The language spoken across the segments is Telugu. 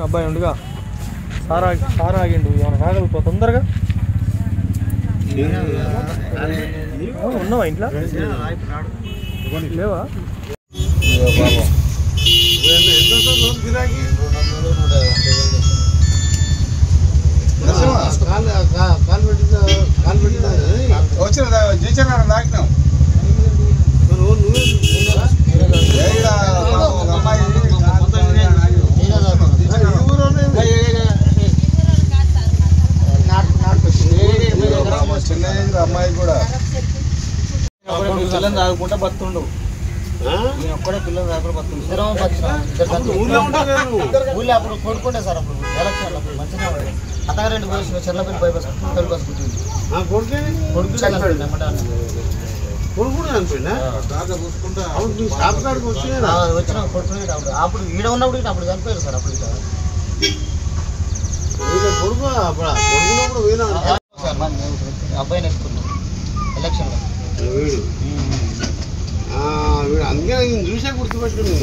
అబ్బాయి ఉండుగా సారా సారా ఆగిండు ఏమైనా రాగలిపో తొందరగా ఆ, ఉన్నావా ఇంట్లో లేవా వచ్చిన జీచర్ దాకినాం ఏడ ఒక అమ్మాయి చిన్న ఏజ్ అమ్మాయి కూడా పిల్లలు తాగుకుంటా బతుండు నేను ఒక్కడే పిల్లలు తాగుకుంటా బతుండు ఊళ్ళో అప్పుడు కొడుకుంటే సార్ అప్పుడు ఎలక్షన్ అప్పుడు మంచిగా ఉండే అత్తగారింటి పోయి చెర్లపల్లి బైపాస్ పెళ్లి బస్ కుట్టింది కొడుకు చనిపోయింది ఎమ్మటే అన్న. ఆ, వచ్చిన కొడుకునే అప్పుడు అప్పుడు ఈడ ఉన్నప్పుడు ఇటు అప్పుడు చనిపోయారు సార్ అప్పుడు ఇట్లా సార్ మా అబ్బాయిని ఎత్తుకున్నాం ఎలక్షన్లో అందుకే నేను చూసే గుర్తుపెట్టుకుని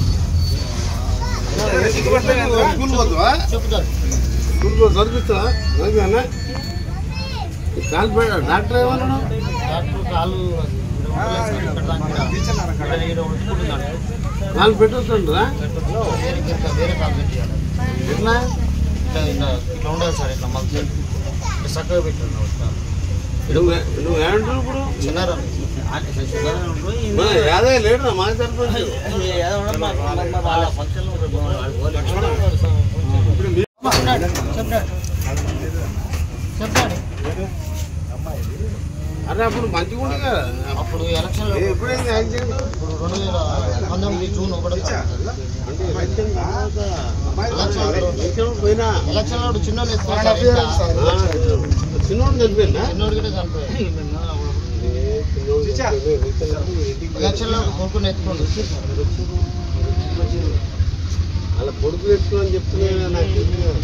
స్కూల్ పోతావా చెప్తారు స్కూల్ పో చదివిస్తావా చదివానా కాల్ పెట్ట డాక్టర్ ఏమన్నా డాక్టర్ కాలు ఇక్కడ దాకా ఇక్కడ ఈడ ఉడుచుకుంటున్నాడు. కాల్ పెట్టొస్తుండ్రా వేరే గిరిక వేరే కాలు పెట్టియాలి ఎట్లా ఇట్లా ఇట్లా ఇట్లా ఉండదు సార్ ఇట్లా మాకు ఇట్లా చక్కగా పెట్టాడు నువ్వు నువ్వు ఏమంటావు ఇప్పుడు చిన్నారా మన యాదయ్య లేడురా మా సర్పంచ్ వాళ్ళ ఫంక్షన్లో చెప్పాడు చెప్పాడు చెప్పాడు అరే అప్పుడు మంచిగా ఉండే కదా అప్పుడు ఎలక్షన్లో ఎప్పుడైంది యాక్సిడెంట్ ఇప్పుడు రెండు వేల పంతొమ్మిది జూన్ ఒకటి అంటే ఎలక్షన్ తర్వాత ఎలక్షన్ పోయినా ఎలక్షన్లో చిన్న చిన్నోడు చనిపోయిందా చిన్నోడు కూడా చనిపోయాడు ఎలక్షన్లో కొడుకుని ఎత్తుకోండి అలా కొడుకు తెచ్చుకోని చెప్తున్నా నాకు తెలియదు.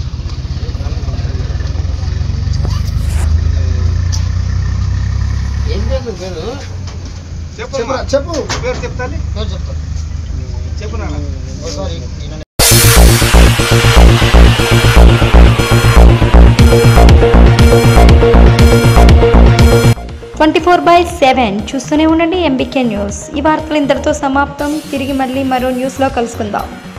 ఏం చేద్దాం పేరు చెప్పు చెప్పు పేరు చెప్తాను పేరు చెప్తాను చెప్పు నాన్న ఒకసారి ఈయన ట్వంటీ ఫోర్ బై సెవెన్ చూస్తూనే ఉండండి ఎంబీకే న్యూస్ ఈ వార్తలు ఇంతటితో సమాప్తం తిరిగి మళ్ళీ మరో న్యూస్లో కలుసుకుందాం